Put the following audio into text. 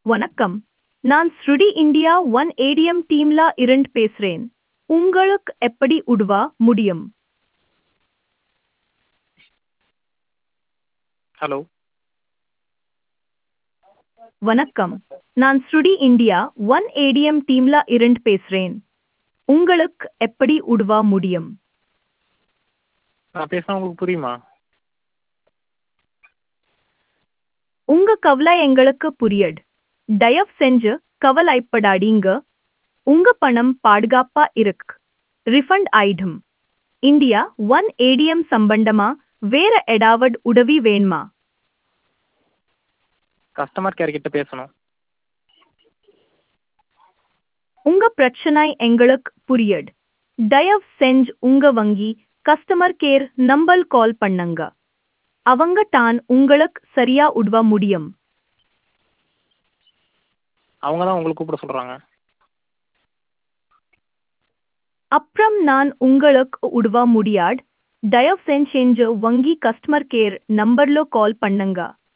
வணக்கம் நான் ஸ்ருடி இந்தியா ஒன் ஏடிஎம் டீம்ல இருந்து பேசுறேன் உங்களுக்கு எப்படி உதவ முடியும் ஹலோ வணக்கம் நான் ஸ்ருடி இந்தியா ஒன் ஏடிஎம் டீம்ல இருந்து பேசுறேன் உங்களுக்கு எப்படி உதவ முடியும் நான் பேசினா உங்களுக்கு புரியுமா உங்க கவலை எங்களுக்கு புரியுது தயவு செஞ்சு கவலைப்படாதீங்க உங்க பணம் பாதுகாப்பா இருக்கு ரிஃபண்ட் ஆயிடும் இந்தியா ஒன் ஏடிஎம் சம்பந்தமா வேற ஏதாவது உதவி வேணுமா கஸ்டமர் கேர் கிட்ட பேசணும் உங்க பிரச்சனை எங்களுக்கு புரியுது தயவு செஞ்சு உங்க வங்கி கஸ்டமர் கேர் நம்பர் கால் பண்ணுங்க அவங்க தான் உங்களுக்கு சரியா உதவ முடியும் அவங்க தான் உங்களுக்கு கூப்பிட சொல்கிறாங்க அப்புறம் நான் உங்களுக்கு உதவ முடியாது தயவு செஞ்சு வங்கி கஸ்டமர் கேர் நம்பர்ல கால் பண்ணுங்க